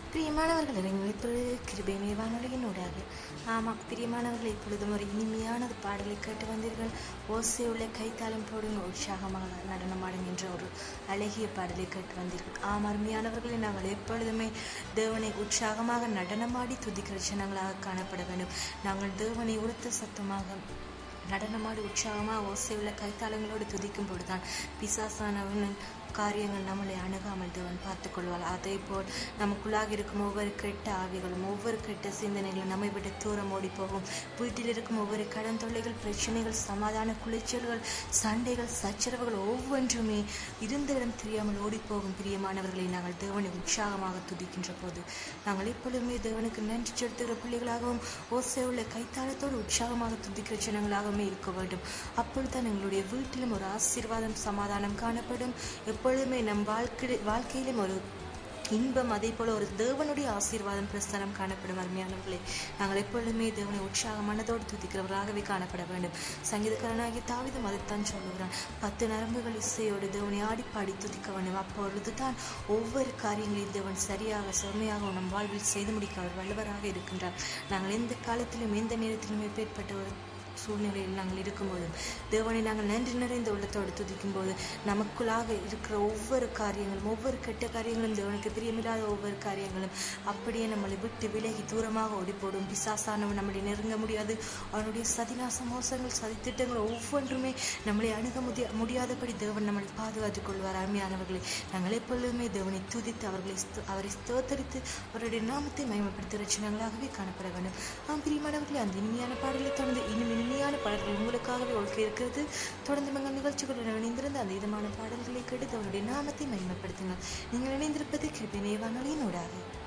பிரியமானவர்கள் நீங்கள் இப்பொழுது கிருபைமே வானொலியினூடாக ஆமாம் பிரியமானவர்கள் இப்பொழுதும் ஒரு இனிமையான பாடலை கேட்டு வந்தீர்கள் ஓசை உள்ள கைத்தாளம் போடுங்க உற்சாகமாக நடனமாடும் என்ற ஒரு அழகிய பாடலை கேட்டு வந்தீர்கள் ஆம் அருமையானவர்களை நாங்கள் எப்பொழுதுமே தேவனை உற்சாகமாக நடனமாடி துதிக்கிற ஜனங்களாக காணப்பட வேண்டும் நாங்கள் தேவனை உடுத்த சத்தமாக நடனமாடி உற்சாகமாக ஓசையுள்ள கைத்தாளங்களோடு துதிக்கும் பொழுதுதான் பிசாசானவன் காரியங்கள் நம்மளை அணுகாமல் தேவன் பார்த்துக் கொள்வாள் அதே போல் நமக்குள்ளாக இருக்கும் ஒவ்வொரு கெட்ட ஆவிகளும் ஒவ்வொரு கெட்ட சிந்தனைகளும் நம்மை விட்டு தூரம் ஓடி போகும் வீட்டில் இருக்கும் ஒவ்வொரு கடன் தொல்லைகள் பிரச்சனைகள் சமாதான குளிச்சல்கள் சண்டைகள் சச்சரவுகள் ஒவ்வொன்றுமே இருந்த இடம் தெரியாமல் ஓடி போகும் பிரியமானவர்களை நாங்கள் தேவனை உற்சாகமாக துதிக்கின்ற போது நாங்கள் எப்பொழுதுமே தேவனுக்கு நன்றி செலுத்துகிற பிள்ளைகளாகவும் ஓசை உள்ள கைத்தாளத்தோடு உற்சாகமாக துதிக்கிற ஜனங்களாகவே இருக்க வேண்டும் அப்பொழுதுதான் எங்களுடைய வீட்டிலும் ஒரு ஆசீர்வாதம் சமாதானம் காணப்படும் எப்பொழுதுமே நம் வாழ்க்கை வாழ்க்கையிலும் ஒரு இன்பம் அதே போல ஒரு தேவனுடைய ஆசீர்வாதம் பிரஸ்தானம் காணப்படும் அருமையானவர்களே நாங்கள் எப்பொழுதுமே தேவனை உற்சாக மனதோடு துதிக்கிறவர்களாகவே காணப்பட வேண்டும் சங்கீதக்காரனாகிய தாவிதம் அதைத்தான் சொல்லுகிறான் பத்து நரம்புகள் இசையோடு தேவனை ஆடிப்பாடி துதிக்க வேண்டும் அப்பொழுது தான் ஒவ்வொரு காரியங்களையும் தேவன் சரியாக செம்மையாக நம் வாழ்வில் செய்து முடிக்க அவர் வல்லவராக இருக்கின்றார் நாங்கள் எந்த காலத்திலும் எந்த நேரத்திலும் எப்பேற்பட்ட ஒரு சூழ்நிலையில் நாங்கள் இருக்கும்போது தேவனை நாங்கள் நன்றி நிறைந்த உள்ளத்தோடு துதிக்கும் போது நமக்குள்ளாக இருக்கிற ஒவ்வொரு காரியங்களும் ஒவ்வொரு கெட்ட காரியங்களும் தேவனுக்கு பிரியமில்லாத ஒவ்வொரு காரியங்களும் அப்படியே நம்மளை விட்டு விலகி தூரமாக ஓடிப்போடும் பிசாசானவன் நம்மளை நெருங்க முடியாது அவனுடைய சதிநாச மோசங்கள் சதித்திட்டங்கள் ஒவ்வொன்றுமே நம்மளை அணுக முடிய முடியாதபடி தேவன் நம்மளை பாதுகாத்துக் கொள்வார் அருமையானவர்களை நாங்கள் எப்பொழுதுமே தேவனை துதித்து அவர்களை ஸ்தோ- அவரை ஸ்தோத்தரித்து அவருடைய நாமத்தை மயமப்படுத்துகிற சின்னங்களாகவே காணப்பட வேண்டும் ஆம் பிரியமானவர்களே அந்த இனிமையான பாடலை தொடர்ந்து இன்னும் இனிமையான பாடல்கள் உங்களுக்காகவே ஒழுக்க இருக்கிறது தொடர்ந்து மங்கள் நிகழ்ச்சிகளுடன் இணைந்திருந்த அந்த இதமான பாடல்களை கேட்டு அவருடைய நாமத்தை மகிமைப்படுத்துங்கள் நீங்கள் இணைந்திருப்பது கிருபினே வானொலியின் ஊடாக